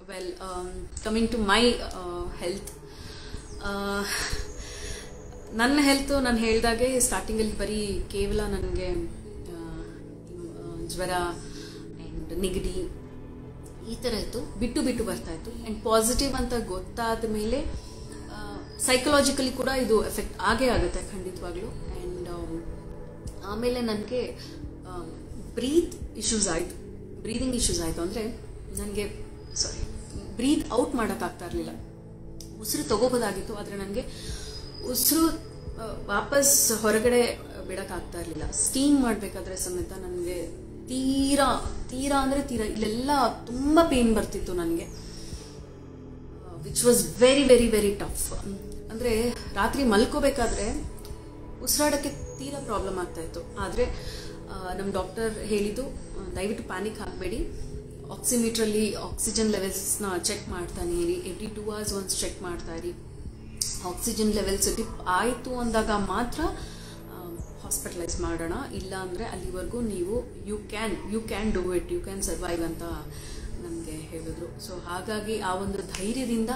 well coming to my health ನನ್ನ health ನಾನು ಹೇಳ್ದಾಗೆ ಸ್ಟಾರ್ಟಿಂಗಲ್ಲಿ ಬರೀ ಕೇವಲ ನನಗೆ ಜ್ವರ ಆ್ಯಂಡ್ ನೆಗಡಿ ಈ ಥರ ಇತ್ತು ಬಿಟ್ಟು ಬಿಟ್ಟು ಬರ್ತಾ ಇತ್ತು ಆ್ಯಂಡ್ ಪಾಸಿಟಿವ್ ಅಂತ ಗೊತ್ತಾದ ಮೇಲೆ ಸೈಕಲಾಜಿಕಲಿ ಕೂಡ ಇದು ಎಫೆಕ್ಟ್ ಆಗೇ ಆಗುತ್ತೆ ಖಂಡಿತವಾಗ್ಲೂ ಆ್ಯಂಡ್ ಆಮೇಲೆ ನನಗೆ ಬ್ರೀತ್ ಇಶ್ಯೂಸ್ ಆಯಿತು ಬ್ರೀದಿಂಗ್ ಇಶ್ಯೂಸ್ ಆಯಿತು ಅಂದರೆ ನನಗೆ ಸಾರಿ ಬ್ರೀತ್ ಔಟ್ ಮಾಡೋಕ್ಕಾಗ್ತಾ ಇರಲಿಲ್ಲ ಉಸಿರು ತಗೋಬೋದಾಗಿತ್ತು ಆದರೆ ನನಗೆ ಉಸಿರು ವಾಪಸ್ ಹೊರಗಡೆ ಬಿಡೋಕ್ಕಾಗ್ತಾ ಇರಲಿಲ್ಲ ಸ್ಟೀಮ್ ಮಾಡಬೇಕಾದ್ರೆ ಸಮೇತ ನನಗೆ ತೀರಾ ತೀರಾ ಅಂದರೆ ತೀರಾ ಇಲ್ಲೆಲ್ಲ ತುಂಬ ಪೇನ್ ಬರ್ತಿತ್ತು ನನಗೆ which was very very very tough ಅಂದರೆ ರಾತ್ರಿ ಮಲ್ಕೋಬೇಕಾದ್ರೆ ಉಸಿರಾಡೋಕ್ಕೆ ತೀರಾ ಪ್ರಾಬ್ಲಮ್ ಆಗ್ತಾ ಇತ್ತು ಆದರೆ ನಮ್ಮ ಡಾಕ್ಟರ್ ಹೇಳಿದ್ದು ದಯವಿಟ್ಟು ಪ್ಯಾನಿಕ್ ಆಗಬೇಡಿ ಆಕ್ಸಿಮೀಟ್ರಲ್ಲಿ ಆಕ್ಸಿಜನ್ ಲೆವೆಲ್ಸ್ನ ಚೆಕ್ ಮಾಡ್ತಾನೆ ಇರಿ every two hours once check ಮಾಡ್ತಾ ಇರಿ ಆಕ್ಸಿಜನ್ ಲೆವೆಲ್ಸ್ ಡಿಪ್ ಆಯಿತು ಅಂದಾಗ ಮಾತ್ರ ಹಾಸ್ಪಿಟಲೈಸ್ ಮಾಡೋಣ ಇಲ್ಲ ಅಂದರೆ ಅಲ್ಲಿವರೆಗೂ ನೀವು you can you can do it you can survive ಅಂತ ನನಗೆ ಹೇಳಿದ್ರು ಸೊ ಹಾಗಾಗಿ ಆ ಒಂದು ಧೈರ್ಯದಿಂದ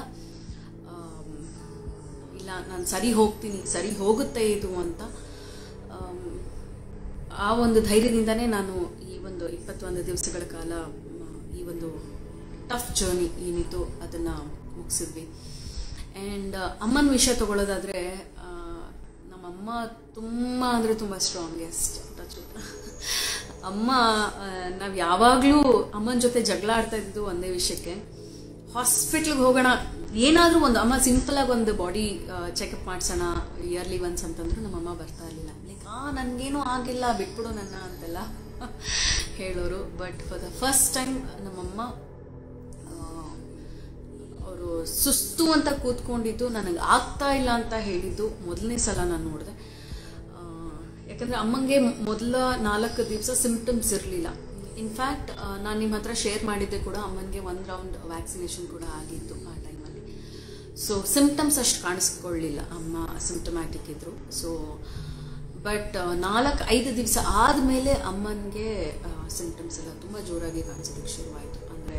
ಇಲ್ಲ ನಾನು ಸರಿ ಹೋಗ್ತೀನಿ ಸರಿ ಹೋಗುತ್ತೆ ಇದು ಅಂತ ಆ ಒಂದು ಧೈರ್ಯದಿಂದನೇ ನಾನು ಈ ಒಂದು ಇಪ್ಪತ್ತೊಂದು ದಿವಸಗಳ ಕಾಲ ಈ ಒಂದು ಟಫ್ ಜರ್ನಿ ಏನಿತ್ತು ಅದನ್ನು ಮುಗಿಸಿದ್ವಿ ಆ್ಯಂಡ್ ಅಮ್ಮನ ವಿಷಯ ತಗೊಳ್ಳೋದಾದರೆ ನಮ್ಮಮ್ಮ ತುಂಬ ಅಂದರೆ ತುಂಬ ಸ್ಟ್ರಾಂಗೆಸ್ಟ್ ಟಚ್ ಅಮ್ಮ ನಾವು ಯಾವಾಗಲೂ ಅಮ್ಮನ ಜೊತೆ ಜಗಳ ಆಡ್ತಾ ಇದ್ದು ಒಂದೇ ವಿಷಯಕ್ಕೆ ಹಾಸ್ಪಿಟ್ಲಿಗೆ ಹೋಗೋಣ ಏನಾದರೂ ಒಂದು ಅಮ್ಮ ಸಿಂಪಲಾಗಿ ಒಂದು ಬಾಡಿ ಚೆಕಪ್ ಮಾಡಿಸೋಣ ಇಯರ್ಲಿ ಒನ್ಸ್ ಅಂತಂದ್ರು ನಮ್ಮಮ್ಮ ಬರ್ತಾ ಇರಲಿಲ್ಲ ಲೈಕ್ ಆ ನನಗೇನೂ ಆಗಿಲ್ಲ ಬಿಟ್ಬಿಡು ನನ್ನ ಅಂತೆಲ್ಲ ಹೇಳೋರು but for the first time ನಮ್ಮಮ್ಮ ಅವರು ಸುಸ್ತು ಅಂತ ಕೂತ್ಕೊಂಡಿದ್ದು ನನಗೆ ಆಗ್ತಾ ಇಲ್ಲ ಅಂತ ಹೇಳಿದ್ದು ಮೊದಲನೇ ಸಲ ನಾನು ನೋಡಿದೆ ಯಾಕಂದರೆ ಅಮ್ಮಂಗೆ ಮೊದಲ ನಾಲ್ಕು ದಿವಸ ಸಿಂಪ್ಟಮ್ಸ್ ಇರಲಿಲ್ಲ ಇನ್ಫ್ಯಾಕ್ಟ್ ನಾನು ನಿಮ್ಮ ಹತ್ರ ಶೇರ್ ಮಾಡಿದ್ದೆ ಕೂಡ ಅಮ್ಮನಿಗೆ ಒಂದು ರೌಂಡ್ ವ್ಯಾಕ್ಸಿನೇಷನ್ ಕೂಡ ಆಗಿತ್ತು ಆ ಟೈಮಲ್ಲಿ ಸೊ ಸಿಂಪ್ಟಮ್ಸ್ ಅಷ್ಟು ಕಾಣಿಸ್ಕೊಳ್ಳಿಲ್ಲ ಅಮ್ಮ ಸಿಂಪ್ಟಮ್ಯಾಟಿಕ್ ಇದ್ರು ಸೊ ಬಟ್ ನಾಲ್ಕು ಐದು ದಿವಸ ಆದಮೇಲೆ ಅಮ್ಮನಿಗೆ ಸಿಂಪ್ಟಮ್ಸ್ ಎಲ್ಲ ತುಂಬ ಜೋರಾಗಿ ಕಾಣಿಸೋದಕ್ಕೆ ಶುರುವಾಯಿತು ಅಂದರೆ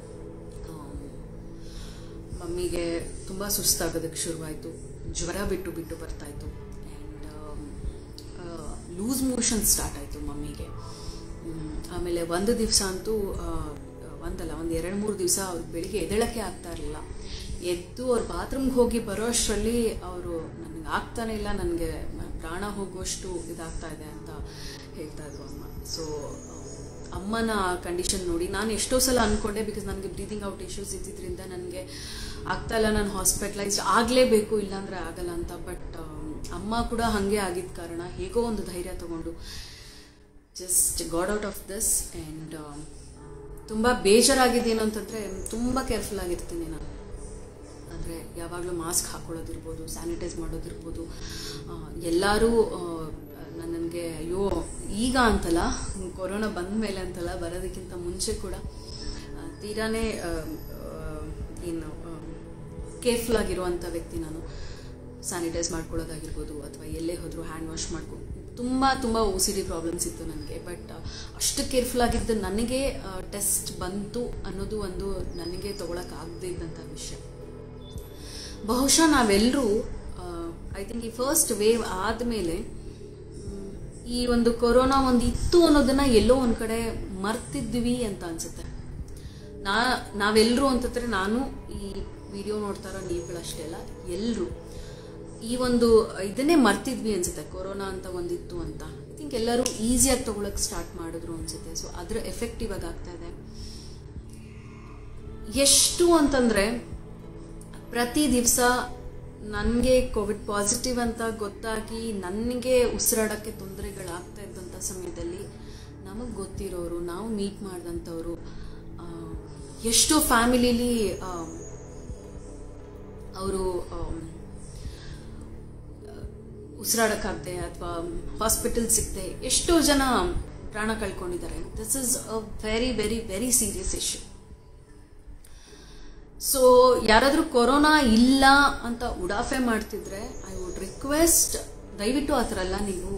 ಮಮ್ಮಿಗೆ ತುಂಬ ಸುಸ್ತಾಗೋದಕ್ಕೆ ಶುರುವಾಯಿತು ಜ್ವರ ಬಿಟ್ಟು ಬಿಟ್ಟು ಬರ್ತಾಯಿತ್ತು ಆ್ಯಂಡ್ ಲೂಸ್ ಮೋಷನ್ ಸ್ಟಾರ್ಟ್ ಆಯಿತು ಮಮ್ಮಿಗೆ ಆಮೇಲೆ ಒಂದು ದಿವಸ ಅಂತೂ ಒಂದಲ್ಲ ಒಂದು ಎರಡು ಮೂರು ದಿವಸ ಅವ್ರು ಬೆಳಿಗ್ಗೆ ಎದ್ದೇಳಕ್ಕೆ ಆಗ್ತಾ ಇರಲಿಲ್ಲ ಎದ್ದು ಅವ್ರು ಬಾತ್ರೂಮ್ಗೆ ಹೋಗಿ ಬರೋ ಅಷ್ಟರಲ್ಲಿ ಅವರು ನನಗೆ ಆಗ್ತಾನೆ ಇಲ್ಲ ನನಗೆ ಪ್ರಾಣ ಹೋಗುವಷ್ಟು ಇದಾಗ್ತಾ ಇದೆ ಅಂತ ಹೇಳ್ತಾ ಇದ್ರು ಅಮ್ಮ ಸೊ ಅಮ್ಮನ ಕಂಡೀಷನ್ ನೋಡಿ ನಾನು ಎಷ್ಟೋ ಸಲ ಅಂದ್ಕೊಂಡೆ ಬಿಕಾಸ್ ನನಗೆ ಬ್ರೀದಿಂಗ್ ಔಟ್ ಇಶ್ಯೂಸ್ ಇದ್ದಿದ್ದರಿಂದ ನನಗೆ ಆಗ್ತಾ ಇಲ್ಲ ನಾನು ಹಾಸ್ಪಿಟಲೈಸ್ಡ್ ಆಗಲೇಬೇಕು ಇಲ್ಲಾಂದರೆ ಆಗಲ್ಲ ಅಂತ ಬಟ್ ಅಮ್ಮ ಕೂಡ ಹಾಗೆ ಆಗಿದ್ದ ಕಾರಣ ಹೇಗೋ ಒಂದು ಧೈರ್ಯ ತಗೊಂಡು just got out of this and ತುಂಬ ಬೇಜಾರಾಗಿದ್ದೇನು ಅಂತಂದರೆ ತುಂಬ ಕೇರ್ಫುಲ್ ಆಗಿರ್ತೀನಿ ನಾನು ಅಂದರೆ ಯಾವಾಗಲೂ ಮಾಸ್ಕ್ ಹಾಕೊಳ್ಳೋದಿರ್ಬೋದು ಸ್ಯಾನಿಟೈಸ್ ಮಾಡೋದಿರ್ಬೋದು ಎಲ್ಲರೂ ನನಗೆ ಅಯ್ಯೋ ಈಗ ಅಂತಲ್ಲ ಕೊರೋನಾ ಬಂದ ಮೇಲೆ ಅಂತಲ್ಲ ಬರೋದಕ್ಕಿಂತ ಮುಂಚೆ ಕೂಡ ತೀರಾನೇ ಏನು ಕೇರ್ಫುಲ್ ಆಗಿರುವಂಥ ವ್ಯಕ್ತಿ ನಾನು ಸ್ಯಾನಿಟೈಸ್ ಮಾಡ್ಕೊಳ್ಳೋದಾಗಿರ್ಬೋದು ಅಥವಾ ಎಲ್ಲೇ ಹೋದರೂ ಹ್ಯಾಂಡ್ ವಾಶ್ ಮಾಡ್ಕೊಂಡು ತುಂಬ ತುಂಬ ಓ ಸಿ ಡಿ ಪ್ರಾಬ್ಲಮ್ಸ್ ಇತ್ತು ನನಗೆ ಬಟ್ ಅಷ್ಟು ಕೇರ್ಫುಲ್ ಆಗಿದ್ದು ನನಗೆ ಟೆಸ್ಟ್ ಬಂತು ಅನ್ನೋದು ಒಂದು ನನಗೆ ತೊಗೊಳಕ್ಕಾಗದೇ ಇದ್ದಂಥ ವಿಷಯ ಬಹುಶಃ ನಾವೆಲ್ಲರೂ ಐ ಥಿಂಕ್ ಈ ಫಸ್ಟ್ ವೇವ್ ಆದಮೇಲೆ ಈ ಒಂದು ಕೊರೋನಾ ಒಂದು ಇತ್ತು ಅನ್ನೋದನ್ನ ಎಲ್ಲೋ ಒಂದು ಕಡೆ ಮರ್ತಿದ್ವಿ ಅಂತ ಅನ್ಸುತ್ತೆ ನಾ ನಾವೆಲ್ಲರೂ ಅಂತಂದ್ರೆ ನಾನು ಈ ವಿಡಿಯೋ ನೋಡ್ತಾರೋ ನೀವುಗಳಷ್ಟೇ ಅಲ್ಲ ಎಲ್ಲರೂ ಈ ಒಂದು ಇದನ್ನೇ ಮರ್ತಿದ್ವಿ ಅನ್ಸುತ್ತೆ ಕೊರೋನಾ ಅಂತ ಒಂದಿತ್ತು ಅಂತ ಐ ಥಿಂಕ್ ಎಲ್ಲರೂ ಈಸಿಯಾಗಿ ತೊಗೊಳಕ್ಕೆ ಸ್ಟಾರ್ಟ್ ಮಾಡಿದ್ರು ಅನ್ಸುತ್ತೆ ಸೊ ಅದರ ಎಫೆಕ್ಟ್ ಇವಾಗ ಆಗ್ತಾ ಇದೆ ಎಷ್ಟು ಅಂತಂದರೆ ಪ್ರತಿ ದಿವಸ ನನಗೆ ಕೋವಿಡ್ ಪಾಸಿಟಿವ್ ಅಂತ ಗೊತ್ತಾಗಿ ನನಗೆ ಉಸಿರಾಡೋಕ್ಕೆ ತೊಂದರೆಗಳಾಗ್ತಾ ಇದ್ದಂಥ ಸಮಯದಲ್ಲಿ ನಮಗೆ ಗೊತ್ತಿರೋರು ನಾವು ಮೀಟ್ ಮಾಡಿದಂಥವ್ರು ಎಷ್ಟೋ ಫ್ಯಾಮಿಲಿಲಿ ಅವರು ಉಸಿರಾಡೋಕ್ಕಾಗದೆ ಅಥವಾ ಹಾಸ್ಪಿಟಲ್ ಸಿಗದೆ ಎಷ್ಟೋ ಜನ ಪ್ರಾಣ ಕಳ್ಕೊಂಡಿದ್ದಾರೆ this is a very very very serious issue so ಯಾರಾದರೂ ಕೊರೋನಾ ಇಲ್ಲ ಅಂತ ಉಡಾಫೆ ಮಾಡ್ತಿದ್ರೆ ಐ ವುಡ್ ರಿಕ್ವೆಸ್ಟ್ ದಯವಿಟ್ಟು ಆ ಥರ ಎಲ್ಲ ನೀವು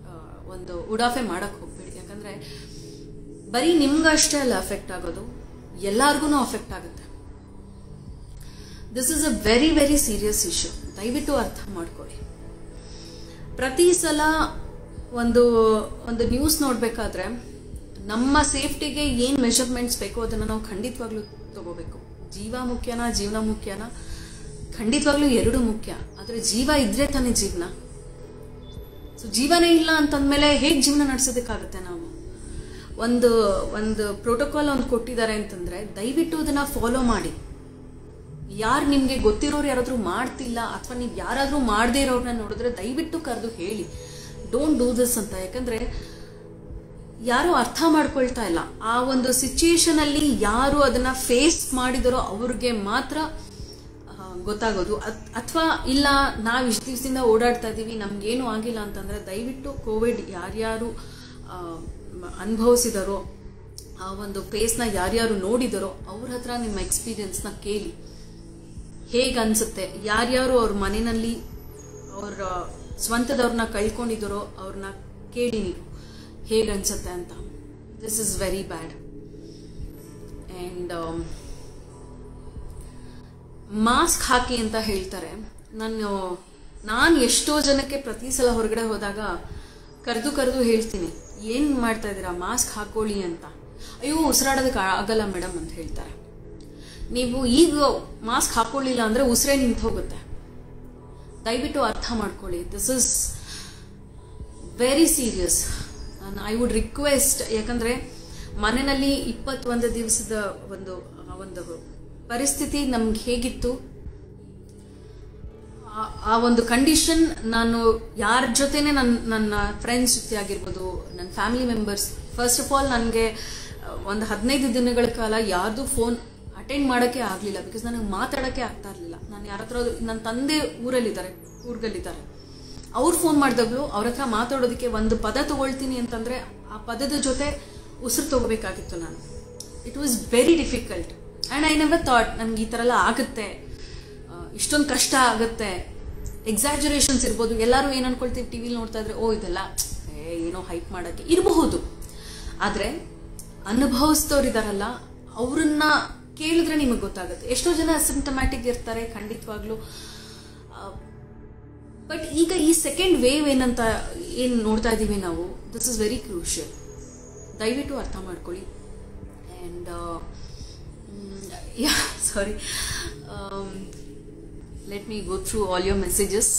ಒಂದು ಉಡಾಫೆ ಮಾಡಕ್ಕೆ ಹೋಗ್ಬೇಡಿ ಯಾಕಂದರೆ ಬರೀ ನಿಮ್ಗಷ್ಟೇ ಅಲ್ಲ ಅಫೆಕ್ಟ್ ಆಗೋದು ಎಲ್ಲಾರ್ಗು ಅಫೆಕ್ಟ್ ಆಗುತ್ತೆ this is a very very serious issue ದಯವಿಟ್ಟು ಅರ್ಥ ಮಾಡ್ಕೊಳ್ಳಿ ಪ್ರತಿ ಸಲ ಒಂದು ಒಂದು ನ್ಯೂಸ್ ನೋಡಬೇಕಾದ್ರೆ ನಮ್ಮ ಸೇಫ್ಟಿಗೆ ಏನು ಮೆಷರ್ಮೆಂಟ್ಸ್ ಬೇಕೋ ಅದನ್ನು ನಾವು ಖಂಡಿತವಾಗ್ಲೂ ತಗೋಬೇಕು ಜೀವ ಮುಖ್ಯನಾ ಜೀವನ ಮುಖ್ಯನಾ ಖಂಡಿತವಾಗ್ಲೂ ಎರಡು ಮುಖ್ಯ ಆದರೆ ಜೀವ ಇದ್ರೆ ತಾನೇ ಜೀವನ ಸೊ ಜೀವನೇ ಇಲ್ಲ ಅಂತಂದ್ಮೇಲೆ ಹೇಗೆ ಜೀವನ ನಡೆಸೋದಕ್ಕಾಗುತ್ತೆ ನಾವು ಒಂದು ಒಂದು ಪ್ರೋಟೋಕಾಲ್ ಒಂದು ಕೊಟ್ಟಿದ್ದಾರೆ ಅಂತಂದ್ರೆ ದಯವಿಟ್ಟು ಅದನ್ನ ಫಾಲೋ ಮಾಡಿ ಯಾರು ನಿಮಗೆ ಗೊತ್ತಿರೋರು ಯಾರಾದ್ರೂ ಮಾಡ್ತಿಲ್ಲ ಅಥವಾ ನೀವು ಯಾರಾದ್ರೂ ಮಾಡದೇ ಇರೋರನ್ನ ನೋಡಿದ್ರೆ ದಯವಿಟ್ಟು ಕರೆದು ಹೇಳಿ ಡೋಂಟ್ ಡೂ ದಿಸ್ ಅಂತ ಯಾಕಂದ್ರೆ ಯಾರು ಅರ್ಥ ಮಾಡ್ಕೊಳ್ತಾ ಇಲ್ಲ ಆ ಒಂದು ಸಿಚುಯೇಷನ್ ಅಲ್ಲಿ ಯಾರು ಅದನ್ನ ಫೇಸ್ ಮಾಡಿದರೋ ಅವ್ರಿಗೆ ಮಾತ್ರ ಆ, ಗೊತ್ತಾಗೋದು ಅಥವಾ ಇಲ್ಲ ನಾವು ಇಷ್ಟು ದಿವಸದಿಂದ ಓಡಾಡ್ತಾ ಇದ್ದೀವಿ ನಮ್ಗೇನು ಆಗಿಲ್ಲ ಅಂತಂದ್ರೆ ದಯವಿಟ್ಟು ಕೋವಿಡ್ ಯಾರ್ಯಾರು ಅನುಭವಿಸಿದಾರೋ ಆ ಒಂದು ಫೇಸ್ನ ಯಾರ್ಯಾರು ನೋಡಿದಾರೋ ಅವ್ರ ಹತ್ರ ನಿಮ್ಮ ಎಕ್ಸ್ಪೀರಿಯನ್ಸ್ನ ಕೇಳಿ ಹೇಗೆ ಅನ್ಸುತ್ತೆ ಯಾರ್ಯಾರು ಅವ್ರ ಮನೆಯಲ್ಲಿ ಅವ್ರ ಸ್ವಂತದವ್ರನ್ನ ಕಳ್ಕೊಂಡಿದ್ದಾರೋ ಅವ್ರನ್ನ ಕೇಳಿ ನೀವು ಹೇಗೆ ಅನ್ಸುತ್ತೆ ಅಂತ this is very bad and mask ಹಾಕಿ ಅಂತ ಹೇಳ್ತಾರೆ ನಾನು ನಾನು ಎಷ್ಟೋ ಜನಕ್ಕೆ ಪ್ರತಿ ಸಲ ಹೊರಗಡೆ ಹೋದಾಗ ಕರೆದು ಕರೆದು ಹೇಳ್ತೀನಿ ಏನು ಮಾಡ್ತಾ ಇದ್ದೀರಾ ಮಾಸ್ಕ್ ಹಾಕೊಳ್ಳಿ ಅಂತ ಅಯ್ಯೋ ಉಸಿರಾಡೋದಕ್ಕೆ ಆಗಲ್ಲ ಮೇಡಮ್ ಅಂತ ಹೇಳ್ತಾರೆ ನೀವು ಈಗ ಮಾಸ್ಕ್ ಹಾಕೊಳ್ಳಿಲ್ಲ ಅಂದ್ರೆ ಉಸಿರೇ ನಿಂತು ಹೋಗುತ್ತೆ ದಯವಿಟ್ಟು ಅರ್ಥ ಮಾಡ್ಕೊಳ್ಳಿ ದಿಸ್ ಇಸ್ ವೆರಿ ಸೀರಿಯಸ್ ನಾನು ಐ ವುಡ್ ರಿಕ್ವೆಸ್ಟ್ ಯಾಕಂದ್ರೆ ಮನೆಯಲ್ಲಿ ಇಪ್ಪತ್ತೊಂದು ದಿವಸದ ಒಂದು ಆ ಒಂದು ಪರಿಸ್ಥಿತಿ ನಮ್ಗೆ ಹೇಗಿತ್ತು ಆ- ಆ ಒಂದು ಕಂಡೀಷನ್ ನಾನು ಯಾರ ಜೊತೆನೆ ನನ್ನ ನನ್ನ ಫ್ರೆಂಡ್ಸ್ ಜೊತೆ ಆಗಿರ್ಬೋದು ನನ್ನ family members first of all ನನಗೆ ಒಂದು ಹದಿನೈದು ದಿನಗಳ ಕಾಲ ಯಾರ್ದು ಫೋನ್ ಅಟೆಂಡ್ ಮಾಡೋಕ್ಕೆ ಆಗಲಿಲ್ಲ ಬಿಕಾಸ್ ನನಗೆ ಮಾತಾಡೋಕ್ಕೆ ಆಗ್ತಾ ಇರಲಿಲ್ಲ ನಾನು ಯಾರ ಹತ್ರ ನನ್ನ ತಂದೆ ಊರಲ್ಲಿದ್ದಾರೆ ಊರ್ಗಲ್ಲಿದ್ದಾರೆ ಅವ್ರು ಫೋನ್ ಮಾಡಿದಾಗ್ಲೂ ಅವ್ರ ಹತ್ರ ಮಾತಾಡೋದಕ್ಕೆ ಒಂದು ಪದ ತಗೊಳ್ತೀನಿ ಅಂತಂದ್ರೆ ಆ ಪದದ ಜೊತೆ ಉಸಿರು ತಗೋಬೇಕಾಗಿತ್ತು ನಾನು it was very difficult and I never thought ನನ್ಗೆ ಈ ಥರ ಎಲ್ಲ ಆಗುತ್ತೆ ಇಷ್ಟೊಂದು ಕಷ್ಟ ಆಗುತ್ತೆ ಎಕ್ಸಾಜುರೇಷನ್ಸ್ ಇರ್ಬೋದು ಎಲ್ಲರೂ ಏನು ಅನ್ಕೊಳ್ತೀವಿ ಟಿ ವಿಲಿ ನೋಡ್ತಾ ಇದ್ರೆ ಓ ಇದೆಲ್ಲ ಏ, ಏನೋ ಹೈಪ್ ಮಾಡೋಕ್ಕೆ ಇರಬಹುದು ಆದರೆ ಅನುಭವಿಸಿದವ್ರಿದಾರಲ್ಲ ಅವ್ರನ್ನ ಕೇಳಿದ್ರೆ ನಿಮಗೆ ಗೊತ್ತಾಗುತ್ತೆ ಎಷ್ಟೋ ಜನ ಅಸಿಂಟಮ್ಯಾಟಿಕ್ ಇರ್ತಾರೆ ಖಂಡಿತವಾಗ್ಲೂ ಬಟ್ ಈಗ ಈ ಸೆಕೆಂಡ್ ವೇವ್ ಏನಂತ ಏನು ನೋಡ್ತಾ ಇದ್ದೀವಿ ನಾವು ದಿಸ್ ಇಸ್ ವೆರಿ ಕ್ರೂಷಿಯಲ್ ದಯವಿಟ್ಟು ಅರ್ಥ ಮಾಡ್ಕೊಳ್ಳಿ and ya sorry let me go through all your messages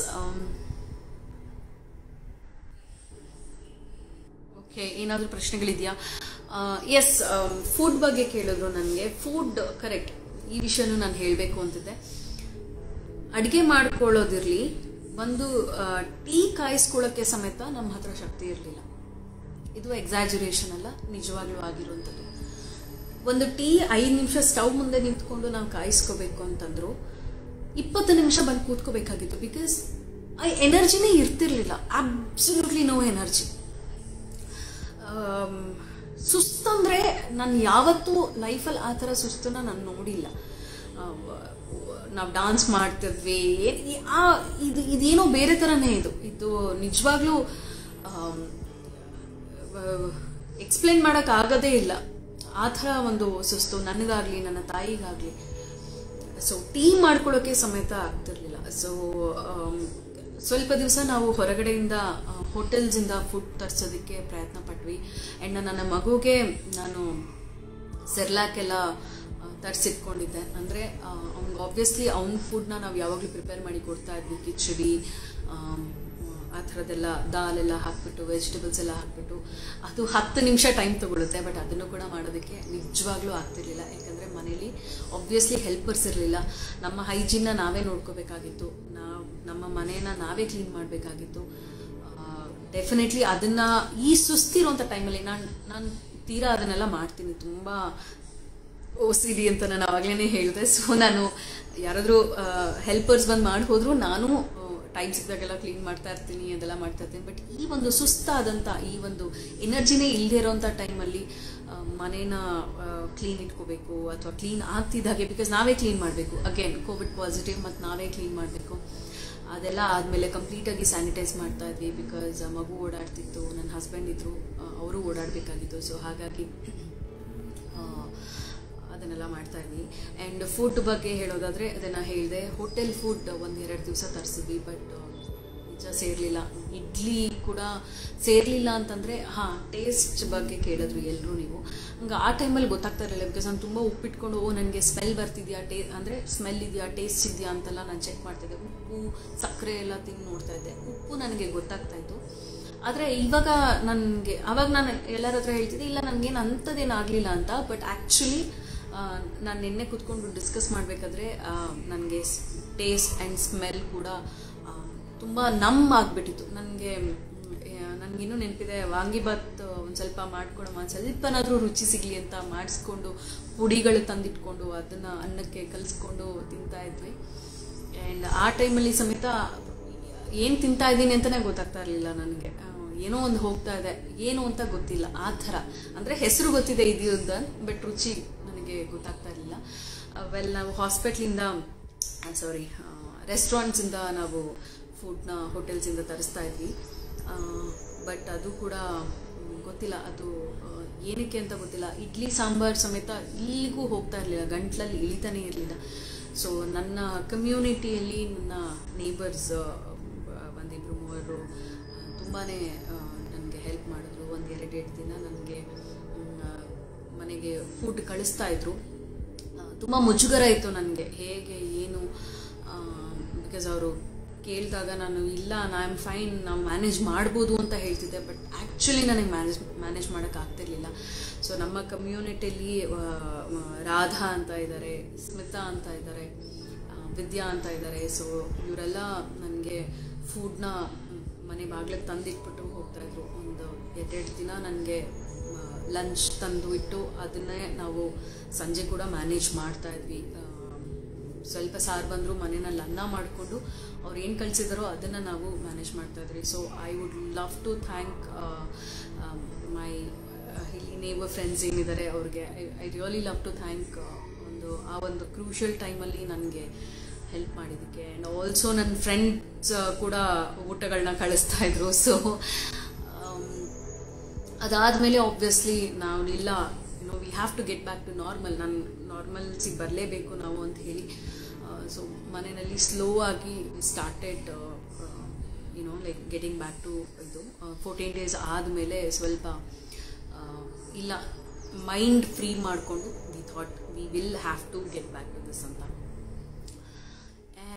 okay ಏನಾದರೂ ಪ್ರಶ್ನೆಗಳಿದೆಯಾ ಎಸ್ ಫುಡ್ ಬಗ್ಗೆ ಕೇಳಿದ್ರು ನನಗೆ ಫುಡ್ ಕರೆಕ್ಟ್ ಈ ವಿಷಯನೂ ನಾನು ಹೇಳಬೇಕು ಅಂತಿದ್ದೆ ಅಡುಗೆ ಮಾಡ್ಕೊಳ್ಳೋದಿರಲಿ ಒಂದು ಟೀ ಕಾಯಿಸ್ಕೊಳ್ಳೋಕ್ಕೆ ಸಮೇತ ನಮ್ಮ ಹತ್ರ ಶಕ್ತಿ ಇರಲಿಲ್ಲ ಇದು ಎಕ್ಸಾಜುರೇಷನ್ ಅಲ್ಲ ನಿಜವಾಗ್ಲೂ ಆಗಿರುವಂಥದ್ದು ಒಂದು ಟೀ ಐದು ನಿಮಿಷ ಸ್ಟವ್ ಮುಂದೆ ನಿಂತ್ಕೊಂಡು ನಾವು ಕಾಯಿಸ್ಕೋಬೇಕು ಅಂತಂದ್ರು ಇಪ್ಪತ್ತು ನಿಮಿಷ ಬಂದು ಕೂತ್ಕೋಬೇಕಾಗಿತ್ತು ಬಿಕಾಸ್ ಆ ಎನರ್ಜಿನೇ ಇರ್ತಿರ್ಲಿಲ್ಲ ಅಬ್ಸಲ್ಯೂಟ್ಲಿ ನೋ ಎನರ್ಜಿ ಸುಸ್ತಂದ್ರೆ ನಾನು ಯಾವತ್ತೂ ಲೈಫಲ್ಲಿ ಆ ಥರ ಸುಸ್ತನ್ನ ನಾನು ನೋಡಿಲ್ಲ ನಾವು ಡಾನ್ಸ್ ಮಾಡ್ತಿದ್ವಿ ಏನ್- ಈ- ಆ ಇದು ಇದೇನೋ ಬೇರೆ ಥರನೇ ಇದು ಇದು ನಿಜವಾಗ್ಲೂ ಎಕ್ಸ್ಪ್ಲೇನ್ ಮಾಡೋಕೆ ಆಗೋದೇ ಇಲ್ಲ ಆ ಥರ ಒಂದು ಸುಸ್ತು ನನಗಾಗಲಿ ನನ್ನ ತಾಯಿಗಾಗಲಿ ಸೊ ಟೀ ಮಾಡ್ಕೊಳ್ಳೋಕೆ ಸಮೇತ ಆಗ್ತಿರ್ಲಿಲ್ಲ ಸೊ ಸ್ವಲ್ಪ ದಿವಸ ನಾವು ಹೊರಗಡೆಯಿಂದ ಹೋಟೆಲ್ಸಿಂದ ಫುಡ್ ತರಿಸೋದಕ್ಕೆ ಪ್ರಯತ್ನ ಪಟ್ವಿ ಆ್ಯಂಡ್ ನನ್ನ ಮಗುಗೆ ನಾನು ಸೆರ್ಲಾಕ್ ಎಲ್ಲ ತರಿಸಿಟ್ಕೊಂಡಿದ್ದೆ ಅಂದರೆ ಅವ್ನಿಗೆ ಆಬ್ವಿಯಸ್ಲಿ ಅವ್ನ ಫುಡ್ನ ನಾವು ಯಾವಾಗಲೂ ಪ್ರಿಪೇರ್ ಮಾಡಿ ಕೊಡ್ತಾ ಇದ್ವಿ ಕಿಚಡಿ ಆಮ್, ಆ ಥರದ್ದೆಲ್ಲ ದಾಲೆಲ್ಲ ಹಾಕ್ಬಿಟ್ಟು ವೆಜಿಟೇಬಲ್ಸ್ ಎಲ್ಲ ಹಾಕ್ಬಿಟ್ಟು ಅದು ಹತ್ತು ನಿಮಿಷ ಟೈಮ್ ತಗೊಳುತ್ತೆ ಬಟ್ ಅದನ್ನು ಕೂಡ ಮಾಡೋದಕ್ಕೆ ನಿಜವಾಗ್ಲೂ ಆಗ್ತಿರ್ಲಿಲ್ಲ ಯಾಕಂದರೆ ಮನೇಲಿ ಆಬ್ವಿಯಸ್ಲಿ ಹೆಲ್ಪರ್ಸ್ ಇರಲಿಲ್ಲ ನಮ್ಮ ಹೈಜೀನ್ನ ನಾವೇ ನೋಡ್ಕೋಬೇಕಾಗಿತ್ತು ನಾವು ನಮ್ಮ ಮನೇನ ನಾವೇ ಕ್ಲೀನ್ ಮಾಡಬೇಕಾಗಿತ್ತು ಡೆಫಿನೆಟ್ಲಿ ಅದನ್ನು ಈ ಸುಸ್ತಿರೋಂಥ ಟೈಮಲ್ಲಿ ನಾನು ನಾನು ತೀರಾ ಅದನ್ನೆಲ್ಲ ಮಾಡ್ತೀನಿ ತುಂಬ ಓ ಸಿ ಡಿ ಅಂತ ನಾನು ಅವಾಗಲೇ ಹೇಳಿದೆ ಸೊ ನಾನು ಯಾರಾದರೂ ಹೆಲ್ಪರ್ಸ್ ಬಂದು ಮಾಡಿ ಹೋದ್ರು ನಾನು ಟೈಮ್ ಸಿಕ್ಕಿದಾಗೆಲ್ಲ ಕ್ಲೀನ್ ಮಾಡ್ತಾ ಇರ್ತೀನಿ ಅದೆಲ್ಲ ಮಾಡ್ತಾ ಇರ್ತೀನಿ ಬಟ್ ಈ ಒಂದು ಸುಸ್ತಾದಂಥ ಈ ಒಂದು ಎನರ್ಜಿನೇ ಇಲ್ಲದೆ ಇರೋಂಥ ಟೈಮಲ್ಲಿ ಮನೇನ ಕ್ಲೀನ್ ಇಟ್ಕೋಬೇಕು ಅಥವಾ ಕ್ಲೀನ್ ಆಗ್ತಿದ್ದಾಗೆ ಬಿಕಾಸ್ ನಾವೇ ಕ್ಲೀನ್ ಮಾಡಬೇಕು ಅಗೇನ್ ಕೋವಿಡ್ ಪಾಸಿಟಿವ್ ಮತ್ತು ನಾವೇ ಕ್ಲೀನ್ ಮಾಡಬೇಕು ಅದೆಲ್ಲ ಆದಮೇಲೆ ಕಂಪ್ಲೀಟಾಗಿ ಸ್ಯಾನಿಟೈಸ್ ಮಾಡ್ತಾ ಇದ್ವಿ ಬಿಕಾಸ್ ಮಗು ಓಡಾಡ್ತಿತ್ತು ನನ್ನ ಹಸ್ಬೆಂಡ್ ಇದ್ರು ಅವರು ಓಡಾಡಬೇಕಾಗಿತ್ತು ಸೊ ಹಾಗಾಗಿ ಅದನ್ನೆಲ್ಲ ಮಾಡ್ತಾ ಇದ್ವಿ ಆ್ಯಂಡ್ ಫುಡ್ ಬಗ್ಗೆ ಹೇಳೋದಾದರೆ ಅದನ್ನು ಹೇಳಿದೆ ಹೋಟೆಲ್ ಫುಡ್ ಒಂದು ಎರಡು ದಿವಸ ತರಿಸಿದ್ವಿ ಬಟ್ ನಿಜ ಸೇರಲಿಲ್ಲ ಇಡ್ಲಿ ಕೂಡ ಸೇರಲಿಲ್ಲ ಅಂತಂದರೆ ಹಾಂ ಟೇಸ್ಟ್ ಬಗ್ಗೆ ಕೇಳಿದ್ರು ಎಲ್ಲರೂ ನೀವು ಹಂಗೆ ಆ ಟೈಮಲ್ಲಿ ಗೊತ್ತಾಗ್ತಾ ಇರಲಿಲ್ಲ ಬಿಕಾಸ್ ನಾನು ತುಂಬ ಉಪ್ಪಿಟ್ಕೊಂಡು ಓ ನನಗೆ ಸ್ಮೆಲ್ ಬರ್ತಿದೆಯಾ ಟೇ ಅಂದರೆ ಸ್ಮೆಲ್ ಇದೆಯಾ ಟೇಸ್ಟ್ ಇದೆಯಾ ಅಂತೆಲ್ಲ ನಾನು ಚೆಕ್ ಮಾಡ್ತಿದ್ದೆ ಉಪ್ಪು ಸಕ್ಕರೆ ಎಲ್ಲ ತಿಂದು ನೋಡ್ತಾ ಇದ್ದೆ ಉಪ್ಪು ನನಗೆ ಗೊತ್ತಾಗ್ತಾ ಇತ್ತು ಆದರೆ ಇವಾಗ ನನಗೆ ಅವಾಗ ನಾನು ಎಲ್ಲರ ಹತ್ರ ಹೇಳ್ತಿದ್ದೆ ಇಲ್ಲ ನನಗೇನು ಅಂಥದ್ದೇನು ಆಗಲಿಲ್ಲ ಅಂತ ಬಟ್ ಆ್ಯಕ್ಚುಲಿ ನಾನು ನಿನ್ನೆ ಕೂತ್ಕೊಂಡು ಡಿಸ್ಕಸ್ ಮಾಡಬೇಕಾದ್ರೆ ನನಗೆ ಟೇಸ್ಟ್ ಆ್ಯಂಡ್ ಸ್ಮೆಲ್ ಕೂಡ ತುಂಬ ನಮ್ ಆಗಿಬಿಟ್ಟಿತ್ತು ನನಗೆ ನನಗಿನ್ನೂ ನೆನಪಿದೆ ವಾಂಗಿಬಾತ್ ಒಂದು ಸ್ವಲ್ಪ ಮಾಡ್ಕೊಂಡು ಒಂದು ಸ್ವಲ್ಪನಾದರೂ ರುಚಿ ಸಿಗಲಿ ಅಂತ ಮಾಡಿಸ್ಕೊಂಡು ಪುಡಿಗಳು ತಂದಿಟ್ಕೊಂಡು ಅದನ್ನು ಅನ್ನಕ್ಕೆ ಕಲಿಸ್ಕೊಂಡು ತಿಂತಾ ಇದ್ವಿ ಆ್ಯಂಡ್ ಆ ಟೈಮಲ್ಲಿ ಸಮೇತ ಏನು ತಿಂತಾ ಇದ್ದೀನಿ ಅಂತಲೇ ಗೊತ್ತಾಗ್ತಾ ಇರಲಿಲ್ಲ ನನಗೆ ಏನೋ ಒಂದು ಹೋಗ್ತಾ ಇದೆ ಏನು ಅಂತ ಗೊತ್ತಿಲ್ಲ ಆ ಥರ ಅಂದರೆ ಹೆಸರು ಗೊತ್ತಿದೆ ಇದು ಅಂತ ಬಟ್ ರುಚಿ ನನಗೆ ಗೊತ್ತಾಗ್ತಾ ಇರಲಿಲ್ಲ ವೆಲ್ ನಾವು ಹಾಸ್ಪಿಟ್ಲಿಂದ ಸಾರಿ ರೆಸ್ಟೋರೆಂಟ್ಸಿಂದ ನಾವು ಫುಡ್ನ ಹೋಟೆಲ್ಸಿಂದ ತರಿಸ್ತಾ ಇದ್ವಿ ಬಟ್ ಅದು ಕೂಡ ಗೊತ್ತಿಲ್ಲ ಅದು ಏನಕ್ಕೆ ಅಂತ ಗೊತ್ತಿಲ್ಲ ಇಡ್ಲಿ ಸಾಂಬಾರ್ ಸಮೇತ ಇಲ್ಲಿಗೂ ಹೋಗ್ತಾ ಇರಲಿಲ್ಲ ಗಂಟ್ಲಲ್ಲಿ ಇಳಿತಾನೆ ಇರಲಿಲ್ಲ ಸೊ ನನ್ನ ಕಮ್ಯುನಿಟಿಯಲ್ಲಿ ನನ್ನ ನೇಬರ್ಸ್ ಒಂದಿಬ್ಬರು ಮೂವರು ತುಂಬಾ ನನಗೆ ಹೆಲ್ಪ್ ಮಾಡಿದ್ರು ಒಂದು ಎರಡು ಎರಡು ದಿನ ನನಗೆ ಮನೆಗೆ ಫುಡ್ ಕಳಿಸ್ತಾ ಇದ್ರು ತುಂಬ ಮುಜುಗರ ಇತ್ತು ನನಗೆ ಹೇಗೆ ಏನು ಬಿಕಾಸ್ ಅವರು ಕೇಳಿದಾಗ ನಾನು ಇಲ್ಲ ನಾ ಆಮ್ ಫೈನ್ ನಾವು ಮ್ಯಾನೇಜ್ ಮಾಡ್ಬೋದು ಅಂತ ಹೇಳ್ತಿದ್ದೆ ಬಟ್ ಆ್ಯಕ್ಚುಲಿ ನನಗೆ ಮ್ಯಾನೇಜ್ ಮ್ಯಾನೇಜ್ ಮಾಡೋಕ್ಕೆ ಆಗ್ತಿರ್ಲಿಲ್ಲ ಸೊ ನಮ್ಮ ಕಮ್ಯುನಿಟಿಯಲ್ಲಿ ರಾಧಾ ಅಂತ ಇದ್ದಾರೆ ಸ್ಮಿತಾ ಅಂತ ಇದ್ದಾರೆ ವಿದ್ಯಾ ಅಂತ ಇದ್ದಾರೆ ಸೊ ಇವರೆಲ್ಲ ನನಗೆ ಫುಡ್ನ ಮನೆ ಬಾಗ್ಲಿಗೆ ತಂದಿಟ್ಬಿಟ್ಟು ಹೋಗ್ತಾಯಿದ್ರು ಒಂದು ಎರಡೆರಡು ದಿನ ನನಗೆ ಲಂಚ್ ತಂದು ಇಟ್ಟು ಅದನ್ನೇ ನಾವು ಸಂಜೆ ಕೂಡ ಮ್ಯಾನೇಜ್ ಮಾಡ್ತಾ ಇದ್ವಿ ಸ್ವಲ್ಪ ಸಾರು ಬಂದರೂ ಮನೆಯಲ್ಲಿ ಅನ್ನ ಮಾಡಿಕೊಂಡು ಅವ್ರು ಏನು ಕಳಿಸಿದಾರೋ ಅದನ್ನು ನಾವು ಮ್ಯಾನೇಜ್ ಮಾಡ್ತಾ ಇದ್ರಿ so I would love to thank my ಇಲ್ಲಿ ನೇಬರ್ ಫ್ರೆಂಡ್ಸ್ ಏನಿದ್ದಾರೆ ಅವ್ರಿಗೆ I I really love to thank ಒಂದು ಆ ಒಂದು ಕ್ರೂಷಿಯಲ್ ಟೈಮಲ್ಲಿ ನನಗೆ ಹೆಲ್ಪ್ ಮಾಡಿದ್ದಕ್ಕೆ ಆ್ಯಂಡ್ ಆಲ್ಸೋ ನನ್ನ ಫ್ರೆಂಡ್ಸ್ ಕೂಡ ಊಟಗಳನ್ನ ಕಳಿಸ್ತಾ ಇದ್ರು ಸೊ ಅದಾದಮೇಲೆ ಆಬ್ವಿಯಸ್ಲಿ ನಾವು ಇಲ್ಲ no we have to get back to normal ನಾನು ನಾರ್ಮಲ್ಸಿಗೆ ಬರಲೇಬೇಕು ನಾವು ಅಂತ ಹೇಳಿ ಸೊ ಮನೆಯಲ್ಲಿ ಸ್ಲೋ ಆಗಿ started you know like getting back to ಇದು ಫೋರ್ಟೀನ್ ಡೇಸ್ ಆದಮೇಲೆ ಸ್ವಲ್ಪ ಇಲ್ಲ ಮೈಂಡ್ ಫ್ರೀ ಮಾಡಿಕೊಂಡು we thought we will have to get back to this ಅಂತ